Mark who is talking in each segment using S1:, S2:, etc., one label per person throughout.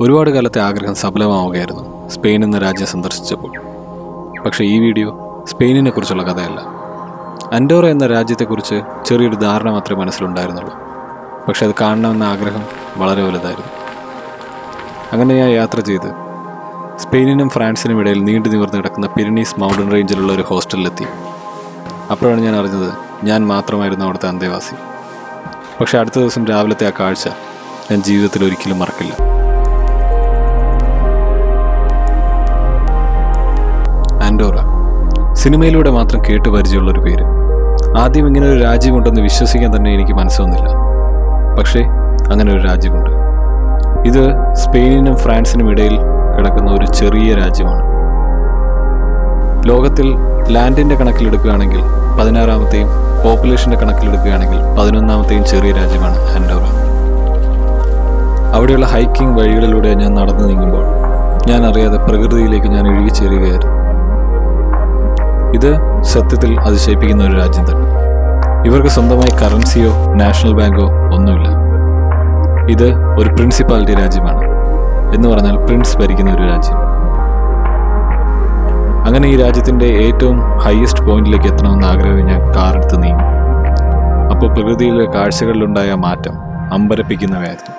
S1: ഒരുപാട് കാലത്തെ ആഗ്രഹം സഫലമാവുകയായിരുന്നു സ്പെയിൻ എന്ന രാജ്യം സന്ദർശിച്ചപ്പോൾ പക്ഷേ ഈ വീഡിയോ സ്പെയിനിനെ കുറിച്ചുള്ള കഥയല്ല അൻഡോറ എന്ന രാജ്യത്തെക്കുറിച്ച് ചെറിയൊരു ധാരണ മാത്രമേ മനസ്സിലുണ്ടായിരുന്നുള്ളൂ പക്ഷെ അത് കാണണമെന്ന ആഗ്രഹം വളരെ വലുതായിരുന്നു അങ്ങനെ ഞാൻ യാത്ര ചെയ്ത് സ്പെയിനിനും ഫ്രാൻസിനും ഇടയിൽ നീണ്ടു നിവർന്ന് കിടക്കുന്ന പിരിനീസ് മൗണ്ടൻ റേഞ്ചിലുള്ള ഒരു ഹോസ്റ്റലിലെത്തി അപ്പോഴാണ് ഞാൻ അറിഞ്ഞത് ഞാൻ മാത്രമായിരുന്നു അവിടുത്തെ അന്തേവാസി പക്ഷെ അടുത്ത ദിവസം രാവിലത്തെ ആ കാഴ്ച ഞാൻ ജീവിതത്തിൽ ഒരിക്കലും മറക്കില്ല ആൻഡോറ സിനിമയിലൂടെ മാത്രം കേട്ട് പരിചയമുള്ള ഒരു പേര് ആദ്യം ഇങ്ങനെ ഒരു രാജ്യമുണ്ടെന്ന് വിശ്വസിക്കാൻ തന്നെ എനിക്ക് മനസ്സൊന്നില്ല പക്ഷേ അങ്ങനെ ഒരു രാജ്യമുണ്ട് ഇത് സ്പെയിനിനും ഫ്രാൻസിനും ഇടയിൽ കിടക്കുന്ന ഒരു ചെറിയ രാജ്യമാണ് ലോകത്തിൽ ലാൻഡിന്റെ കണക്കിലെടുക്കുകയാണെങ്കിൽ പതിനാറാമത്തെയും പോപ്പുലേഷന്റെ കണക്കിലെടുക്കുകയാണെങ്കിൽ പതിനൊന്നാമത്തെയും ചെറിയ രാജ്യമാണ് ആൻഡോറ അവിടെയുള്ള ഹൈക്കിംഗ് വഴികളിലൂടെ ഞാൻ നടന്നു നീങ്ങുമ്പോൾ ഞാൻ അറിയാതെ പ്രകൃതിയിലേക്ക് ഞാൻ ഇഴുകിച്ചേരുകയായിരുന്നു ഇത് സത്യത്തിൽ അതിശയിപ്പിക്കുന്ന ഒരു രാജ്യം തന്നെ ഇവർക്ക് സ്വന്തമായി കറൻസിയോ നാഷണൽ ബാങ്കോ ഒന്നുമില്ല ഇത് ഒരു പ്രിൻസിപ്പാലിറ്റി രാജ്യമാണ് എന്ന് പറഞ്ഞാൽ പ്രിൻസ് ഭരിക്കുന്ന ഒരു രാജ്യം അങ്ങനെ ഈ രാജ്യത്തിന്റെ ഏറ്റവും ഹയസ്റ്റ് പോയിന്റിലേക്ക് എത്തണമെന്ന് ആഗ്രഹം ഞാൻ കാറെടുത്ത് നീങ്ങി അപ്പോൾ പ്രകൃതിയിലെ കാഴ്ചകളിലുണ്ടായ മാറ്റം അമ്പരപ്പിക്കുന്നവയായിരുന്നു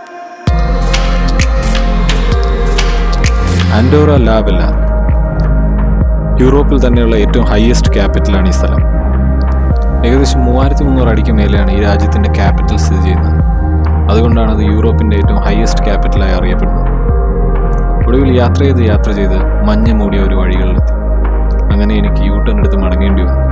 S1: ആൻഡോറ ലാബല്ല യൂറോപ്പിൽ തന്നെയുള്ള ഏറ്റവും ഹയസ്റ്റ് ക്യാപിറ്റലാണ് ഈ സ്ഥലം ഏകദേശം മൂവായിരത്തി മുന്നൂറ് അടിക്ക് മേലെയാണ് ഈ രാജ്യത്തിന്റെ ക്യാപിറ്റൽ സ്ഥിതി ചെയ്യുന്നത് അതുകൊണ്ടാണ് അത് യൂറോപ്പിന്റെ ഏറ്റവും ഹയസ്റ്റ് ക്യാപിറ്റലായി അറിയപ്പെടുന്നത് ഒടുവിൽ യാത്ര ചെയ്ത് യാത്ര ചെയ്ത് മഞ്ഞ് മൂടിയ ഒരു വഴികളിലെത്തി അങ്ങനെ എനിക്ക് യൂ ടേൺ എടുത്ത് മടങ്ങേണ്ടി വന്നു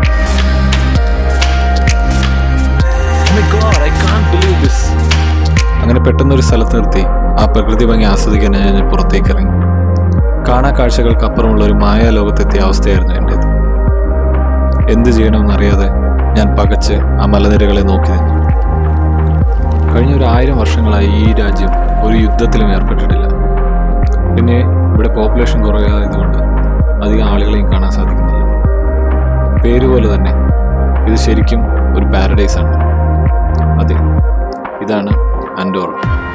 S1: അങ്ങനെ പെട്ടെന്നൊരു സ്ഥലത്ത് നിർത്തി ആ പ്രകൃതി ഭംഗി ആസ്വദിക്കാൻ ഞാൻ പുറത്തേക്ക് ഇറങ്ങി കാണാ കാഴ്ചകൾക്കപ്പുറമുള്ള ഒരു മായാലോകത്തെത്തിയ അവസ്ഥയായിരുന്നു എൻ്റേത് എന്ത് ചെയ്യണമെന്നറിയാതെ ഞാൻ പകച്ച് ആ മലനിരകളെ നോക്കി നിന്നു കഴിഞ്ഞ ഒരു ആയിരം വർഷങ്ങളായി ഈ രാജ്യം ഒരു യുദ്ധത്തിലും ഏർപ്പെട്ടിട്ടില്ല പിന്നെ ഇവിടെ പോപ്പുലേഷൻ കുറയായതുകൊണ്ട് അധികം ആളുകളെയും കാണാൻ സാധിക്കുന്നില്ല പേര് പോലെ തന്നെ ഇത് ശരിക്കും ഒരു പാരഡൈസ് ആണ് അതെ ഇതാണ് അൻഡോറ